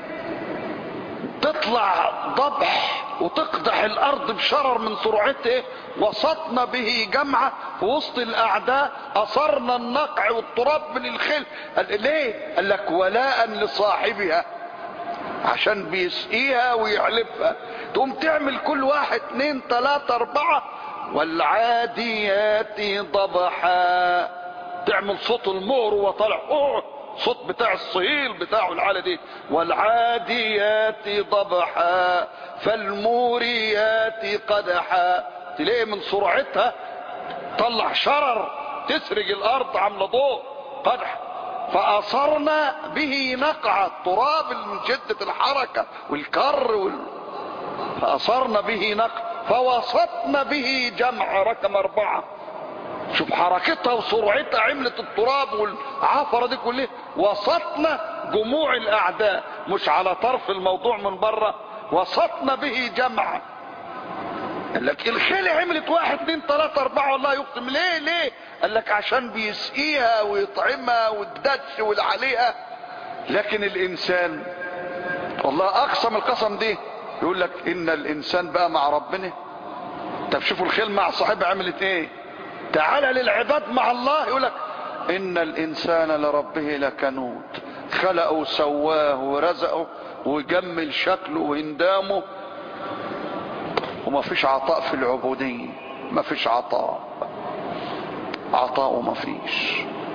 تطلع ضبح وتقدح الارض بشرر من سرعته وسطنا به جمعة في وسط الاعداء اثرنا النقع والتراب من الخيل قال ليه قال لك ولاء لصاحبها عشان بيسقيها ويعلفها تقوم تعمل كل واحد اتنين تلاتة اربعة والعاديات ضبحا تعمل صوت المهر وطلع اوه صوت بتاع الصهيل بتاعه العالة دي والعاديات ضبحا فالموريات قدحا تلاقي من سرعتها طلع شرر تسرج الارض عامله ضوء قدح فاصرنا به نقع التراب من شدة الحركة والكر وال... فاصرنا به نقع فوسطنا به جمع رقم اربعة شوف حركتها وسرعتها عملت التراب والعفرة دي كلها وسطنا جموع الاعداء مش على طرف الموضوع من بره وسطنا به جمع قال لك الخيل عملت واحد اتنين تلاتة اربعة والله يقسم ليه ليه قال لك عشان بيسقيها ويطعمها والدش واللي عليها لكن الانسان والله اقسم القسم دي يقول لك ان الانسان بقى مع ربنا طب شوفوا الخيل مع صاحبها عملت ايه تعالى للعباد مع الله يقول لك ان الانسان لربه لكنود خلقه وسواه ورزقه وجمل شكله وهندامه وما فيش عطاء في العبودية ما فيش عطاء عطاء وما فيش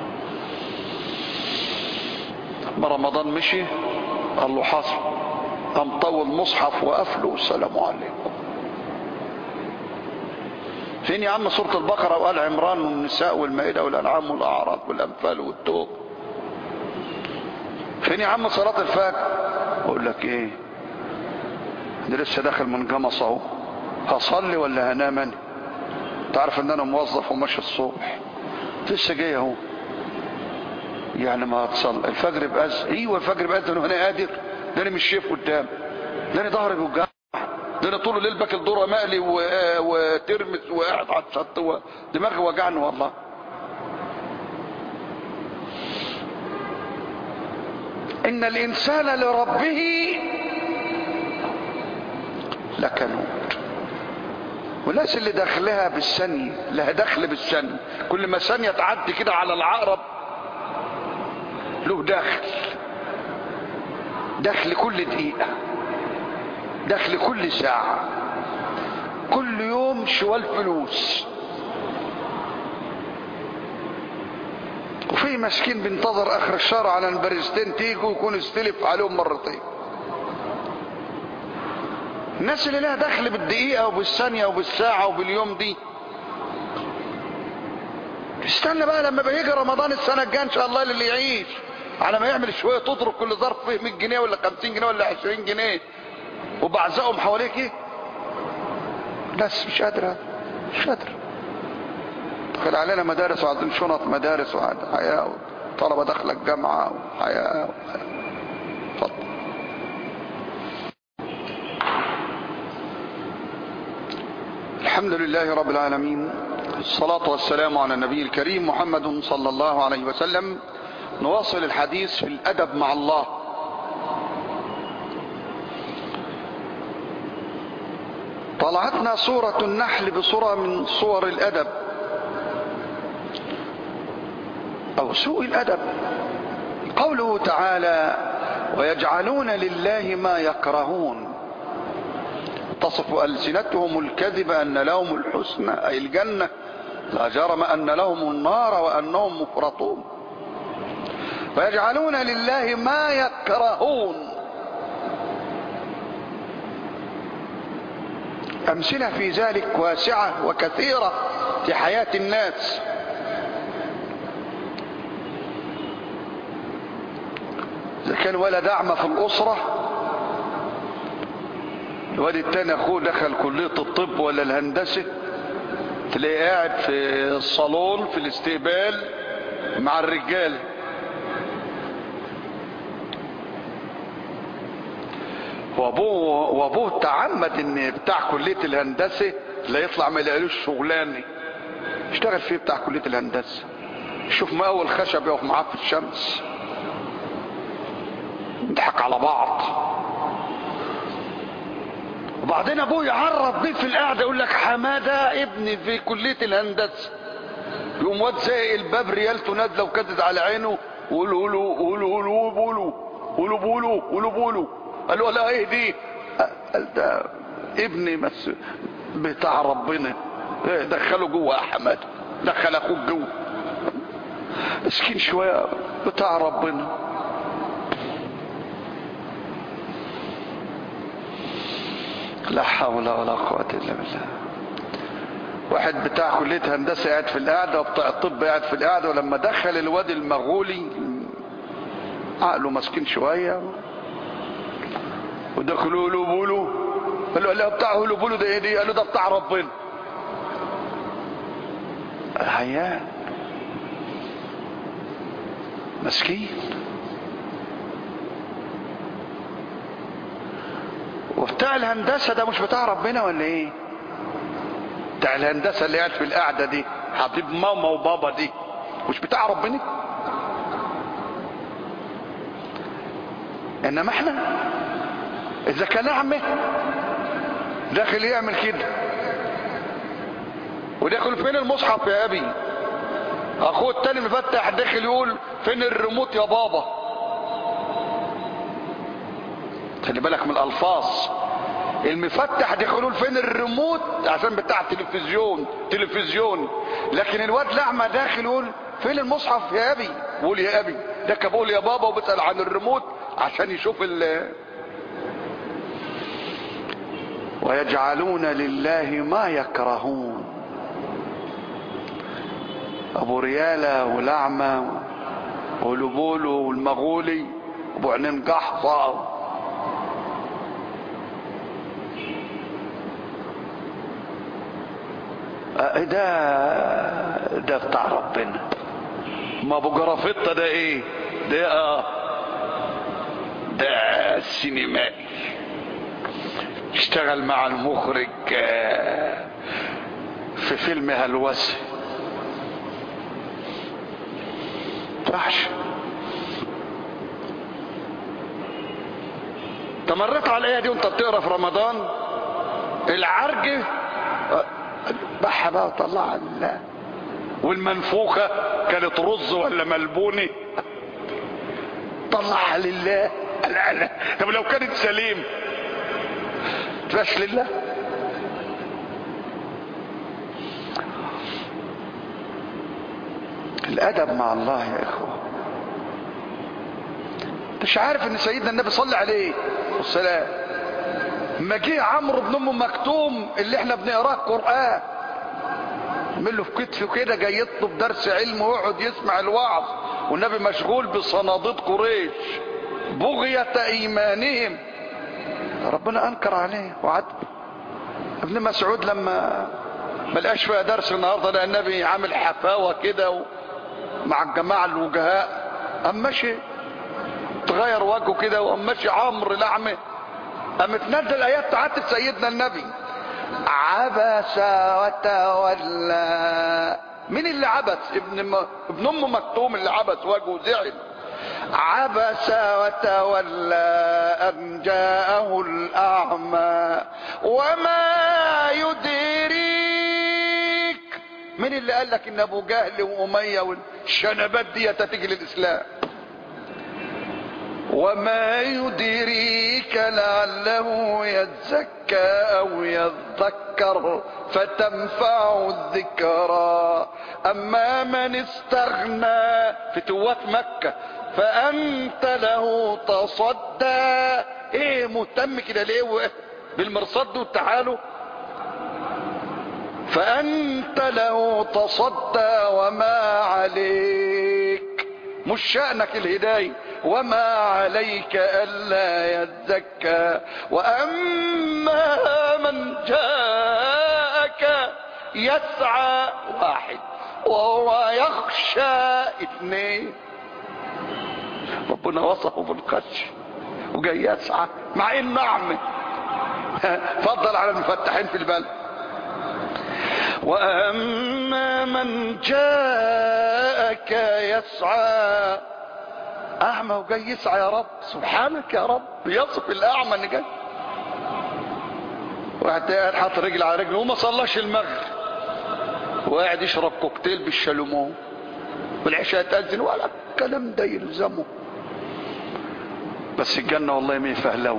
ما رمضان مشي قال له حصل قام طول مصحف وقفله والسلام عليكم فين يا عم سورة البقرة وآل عمران والنساء والمائدة والأنعام والأعراض والأنفال والتوب فين يا عم صلاة الفجر اقول لك ايه ده لسه داخل من جمص اهو هصلي ولا هنام انا تعرف ان انا موظف وماشي الصبح لسه جاي اهو يعني ما هتصلي الفجر بأذن ايوه الفجر بأذن وانا قادر ده انا مش شايف قدام ده انا ظهري بيوجعني ده انا طول الليل باكل ذره مقلي و... وترمس وقاعد على الشط و... دماغي وجعني والله ان الانسان لربه لكنود والناس اللي داخلها بالثانية لها دخل بالثانية كل ما ثانية تعدي كده على العقرب له دخل دخل كل دقيقة دخل كل ساعة كل يوم شوال فلوس وفي مسكين بينتظر اخر الشهر على البريستين تيجوا ويكون استلف عليهم مرتين الناس اللي لها دخل بالدقيقة وبالثانية وبالساعة وباليوم دي استنى بقى لما بيجي رمضان السنة الجاية ان شاء الله اللي يعيش على ما يعمل شوية تضرب كل ظرف فيه 100 جنيه ولا 50 جنيه ولا 20 جنيه وبعزقهم حواليك ايه ناس مش قادرة مش قادرة دخل علينا مدارس وعايزين شنط مدارس وحياة طلبة داخلة الجامعة وحياة اتفضل الحمد لله رب العالمين الصلاة والسلام على النبي الكريم محمد صلى الله عليه وسلم نواصل الحديث في الأدب مع الله طلعتنا سورة النحل بصورة من صور الأدب أو سوء الأدب قوله تعالى ويجعلون لله ما يكرهون تصف ألسنتهم الكذب أن لهم الحسنى أي الجنة لا جرم أن لهم النار وأنهم مفرطون ويجعلون لله ما يكرهون أمثلة في ذلك واسعة وكثيرة في حياة الناس إذا كان ولا دعم في الأسرة الواد التاني أخوه دخل كلية الطب ولا الهندسة تلاقيه قاعد في الصالون في الاستقبال مع الرجال وابوه وابوه تعمد ان بتاع كليه الهندسه لا يطلع ما يلاقيلوش شغلانه اشتغل فيه بتاع كليه الهندسه شوف ما اول خشب يقف معاه في الشمس نضحك على بعض وبعدين ابوه يعرض بيه في القعده يقول لك حماده ابني في كليه الهندسه يقوم واد زي الباب ريالته نازله وكدد على عينه قولوا قولوا قولوا قولوا قولوا قولوا قولوا قولوا قولوا قال له لا ايه دي قال ده ابني بس بتاع ربنا دخله جوه يا حماد دخل اخوك جوه مسكين شويه بتاع ربنا لا حول ولا قوة الا بالله واحد بتاع كلية هندسة قاعد في القعدة وبتاع الطب قاعد في القعدة ولما دخل الواد المغولي عقله مسكين شويه ودخلوا له بولو قال له لا بتاع هلو بولو ده ايه دي قال له ده بتاع ربنا عيان مسكين وبتاع الهندسه ده مش بتاع ربنا ولا ايه بتاع الهندسه اللي قاعد في القعده دي حبيب ماما وبابا دي مش بتاع ربنا انما احنا اذا كان اعمى داخل يعمل كده وداخل فين المصحف يا ابي اخوه التاني مفتح داخل يقول فين الريموت يا بابا خلي بالك من الالفاظ المفتح داخل يقول فين الريموت عشان بتاع تلفزيون تلفزيون لكن الواد الاعمى داخل يقول فين المصحف يا ابي بقول يا ابي ده كان بقول يا بابا وبسال عن الريموت عشان يشوف ال ويجعلون لله ما يكرهون ابو رياله والاعمى ولبولو والمغولي ابو عنين قحطه ده ده بتاع ربنا ما ابو جرافطه ده ايه ده اه ده سينمائي اشتغل مع المخرج آه في فيلم هلوسي وحش تمرت على الايه دي وانت بتقرا في رمضان العرجه بحها بقى وطلعها لله والمنفوخه كانت رز ولا ملبوني طلعها لله لا لا طب لو كانت سليم تبقاش لله الادب مع الله يا اخوه مش عارف ان سيدنا النبي صلى عليه والسلام ما جه عمرو بن ام مكتوم اللي احنا بنقراه قران عمل له في كتفه كده جاي يطلب درس علم ويقعد يسمع الوعظ والنبي مشغول بصناديد قريش بغية ايمانهم ربنا انكر عليه وعد ابن مسعود لما ما لقاش فيها درس النهارده لان النبي عامل حفاوه كده مع الجماعه الوجهاء قام ماشي تغير وجهه كده وقام ماشي عمرو لعمه قام تنزل ايات تعاتب سيدنا النبي عبس وتولى مين اللي عبس ابن م... ابن ام مكتوم اللي عبس وجهه زعل عبس وتولى ان جاءه الاعمى وما يدريك مين اللي قال لك ان ابو جهل واميه والشنبات دي تتجي للاسلام وما يدريك لعله يزكى او يذكر فتنفع الذكرى اما من استغنى فتوات مكة فانت له تصدى ايه مهتم كده ليه بالمرصد والتعالوا فانت له تصدى وما عليك مش شأنك الهدايه وما عليك ألا يزكى وأما من جاءك يسعى واحد وهو يخشى اثنين ربنا وصفه بالخش وجاي يسعى مع انه اعمى فضل على المفتحين في البلد واما من جاءك يسعى اعمى وجاي يسعى يا رب سبحانك يا رب يصف الاعمى اللي جاي واحد قاعد حاطط رجل على رجل وما صلاش المغرب وقاعد يشرب كوكتيل بالشالومون والعشاء تأذن ولا الكلام ده يلزمه بس الجنة والله ما يفهلوه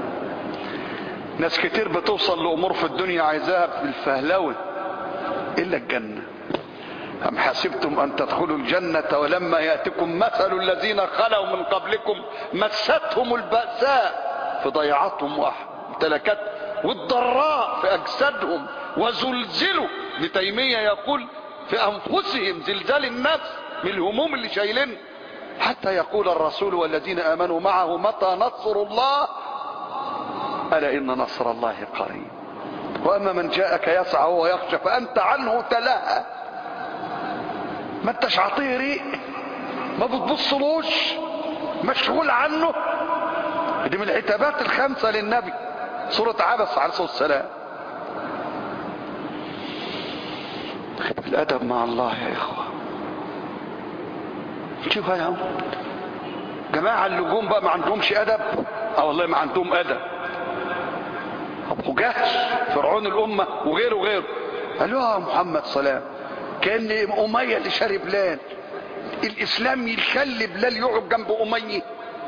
ناس كتير بتوصل لأمور في الدنيا عايزاها بالفهلوة إلا الجنة أم حسبتم أن تدخلوا الجنة ولما يأتكم مثل الذين خلوا من قبلكم مستهم البأساء في ضيعتهم وامتلكت والضراء في أجسادهم وزلزلوا لتيمية يقول في أنفسهم زلزال النفس من الهموم اللي شايلين حتى يقول الرسول والذين امنوا معه متى نصر الله الا ان نصر الله قريب واما من جاءك يسعى وهو يخشى فانت عنه تلهى ما انتش عطيه ريق ما بتبصلوش مشغول عنه دي من العتابات الخمسة للنبي سورة عبس عليه الصلاة والسلام الأدب مع الله يا إخوة شوف يا جماعة اللجوم بقى ما عندهمش أدب اه والله ما عندهم أدب أبو جهل فرعون الأمة وغيره وغيره قال له يا محمد سلام كان أمية اللي شاري بلال الإسلام يخلي بلال يقعد جنب أمية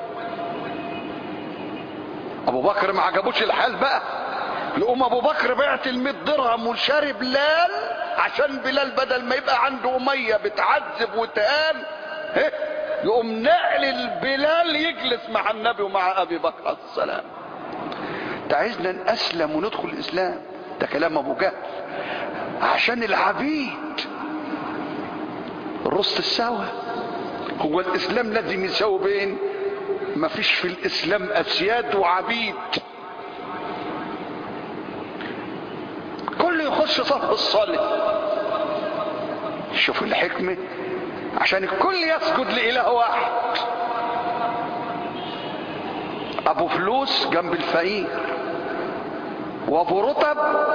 أبو بكر ما عجبوش الحال بقى يقوم أبو بكر بعت المية درهم وشاري بلال عشان بلال بدل ما يبقى عنده أمية بتعذب وتهان إيه؟ يقوم نقل بلال يجلس مع النبي ومع أبي بكر عليه السلام ده عايزنا نأسلم وندخل الإسلام ده كلام أبو جهل عشان العبيد الرص السوا هو الإسلام لازم يساوي بين ما فيش في الإسلام أسياد وعبيد كل يخش صف الصلاة شوف الحكمة عشان الكل يسجد لإله واحد أبو فلوس جنب الفقير وأبو رتب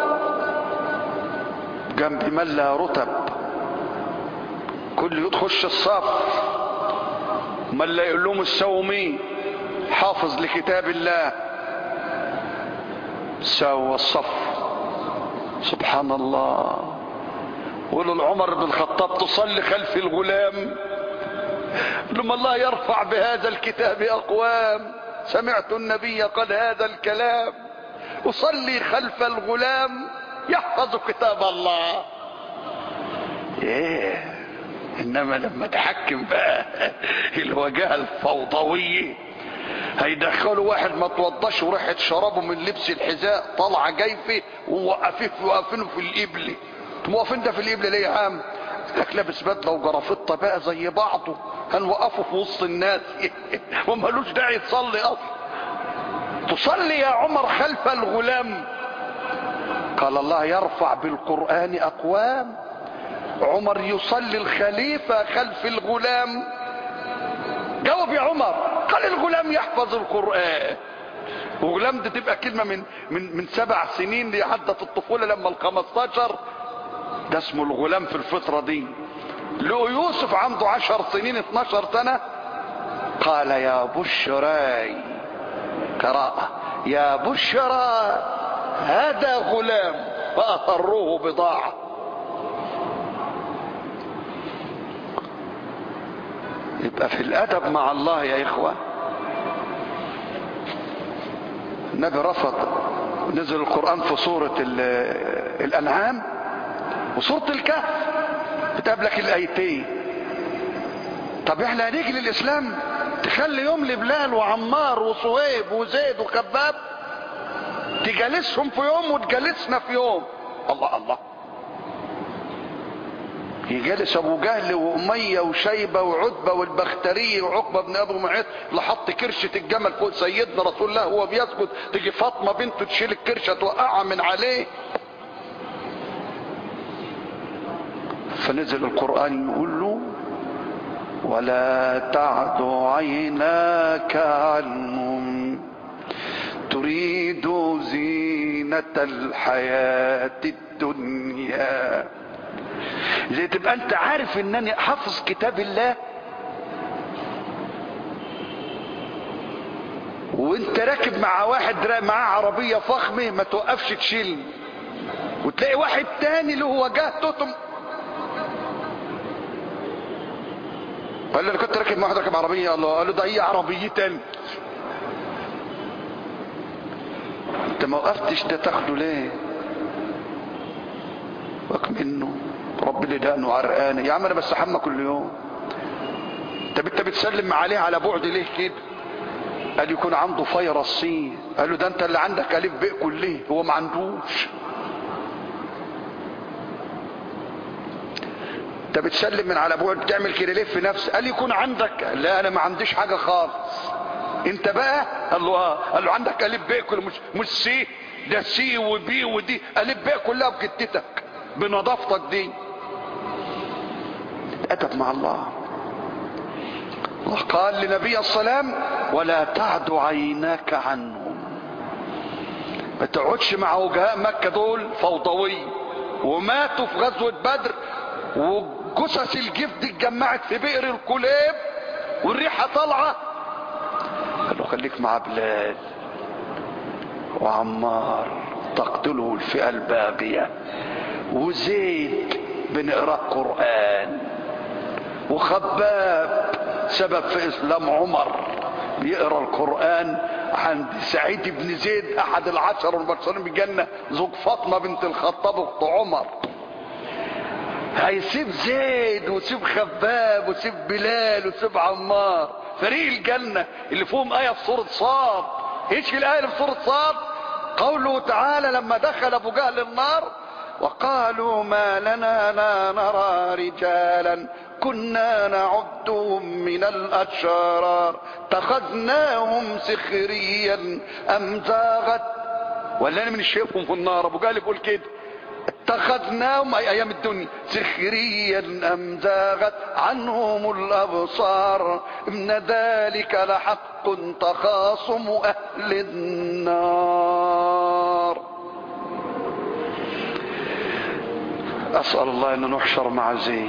جنب من لا رتب كل يخش الصف من لا يقول لهم السومي حافظ لكتاب الله سوى الصف سبحان الله قولوا لعمر بن الخطاب تصلي خلف الغلام لما الله يرفع بهذا الكتاب اقوام سمعت النبي قال هذا الكلام اصلي خلف الغلام يحفظ كتاب الله ايه انما لما تحكم بقى الوجهه الفوضويه هيدخلوا واحد ما توضاش وريحه شرابه من لبس الحذاء طالعه جايفه ووقفيه واقفينه في القبله موقفين ده في القبله ليه يا عم لك لابس بدله وجرافطه بقى زي بعضه هنوقفه في وسط الناس ومالوش داعي تصلي اصلا تصلي يا عمر خلف الغلام قال الله يرفع بالقران اقوام عمر يصلي الخليفة خلف الغلام جاوب يا عمر قال الغلام يحفظ القرآن وغلام دي تبقى كلمة من من من سبع سنين دي عدت الطفولة لما ال 15 ده اسمه الغلام في الفترة دي لقوا يوسف عنده عشر سنين 12 سنة قال يا بشراي قراءة يا بشرى هذا غلام فأثروه بضاعة يبقى في الادب مع الله يا اخوه النبي رفض نزل القران في سوره الانعام وسوره الكهف بتقابلك الايتين طب احنا هنيجي للاسلام تخلي يوم لبلال وعمار وصهيب وزيد وكباب تجالسهم في يوم وتجالسنا في يوم الله الله يجلس ابو جهل واميه وشيبه وعتبه والبختري وعقبه بن ابو معيط لحط كرشه الجمل فوق سيدنا رسول الله وهو بيسجد تيجي فاطمه بنته تشيل الكرشه توقعها من عليه فنزل القران يقول له ولا تعد عيناك عنهم تريد زينه الحياه الدنيا زي تبقى انت عارف انني حافظ كتاب الله وانت راكب مع واحد معاه عربية فخمة ما توقفش تشيل وتلاقي واحد تاني له وجهته تم قال له انا كنت راكب مع واحد راكب عربية قال له ده هي عربيتي انت انت ما وقفتش ده تاخده ليه وك منه رب اللي دقنه عرقانه يا عم انا بستحمى كل يوم طب انت بتسلم عليه على بعد ليه كده قال يكون عنده فيروس سي قال له ده انت اللي عندك الف باء كليه هو ما عندوش انت بتسلم من على ابوك بتعمل كده ليه في نفسك قال يكون عندك لا انا ما عنديش حاجه خالص انت بقى قال له اه قال له عندك الف ب كله مش مش سي ده سي وبي ودي الف ب كلها بجدتك بنظافتك دي ادب مع الله وقال لنبي السلام ولا تعد عيناك عنهم ما تقعدش مع وجهاء مكة دول فوضوي وماتوا في غزوة بدر وجثث الجفد اتجمعت في بئر الكليب والريحة طالعة قال له خليك مع بلال وعمار تقتله الفئة الباغية وزيد بنقرأ قرآن وخباب سبب في اسلام عمر بيقرا القران عند سعيد بن زيد احد العشر المبشرين بالجنه زوج فاطمه بنت الخطاب اخت عمر هيسيب زيد وسيب خباب وسيب بلال وسيب عمار فريق الجنه اللي فيهم ايه في سوره صاد ايش الايه اللي في سوره صاد قوله تعالى لما دخل ابو جهل النار وقالوا ما لنا لا نرى رجالا كنا نعدهم من الأشرار اتخذناهم سخريا أم زاغت ولا أنا من شايفهم في النار أبو جهل بيقول كده اتخذناهم أي أيام الدنيا سخريا أم زاغت عنهم الأبصار إن ذلك لحق تخاصم أهل النار أسأل الله أن نحشر مع زيد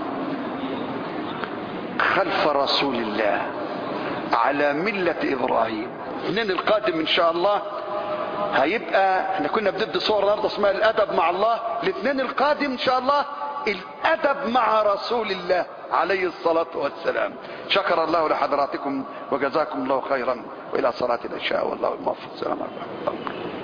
خلف رسول الله على ملة إبراهيم الاثنين القادم إن شاء الله هيبقى احنا كنا بنبدأ صور النهارده اسمها الأدب مع الله الاثنين القادم إن شاء الله الأدب مع رسول الله عليه الصلاة والسلام شكر الله لحضراتكم وجزاكم الله خيرا وإلى صلاة العشاء والله الموفق السلام عليكم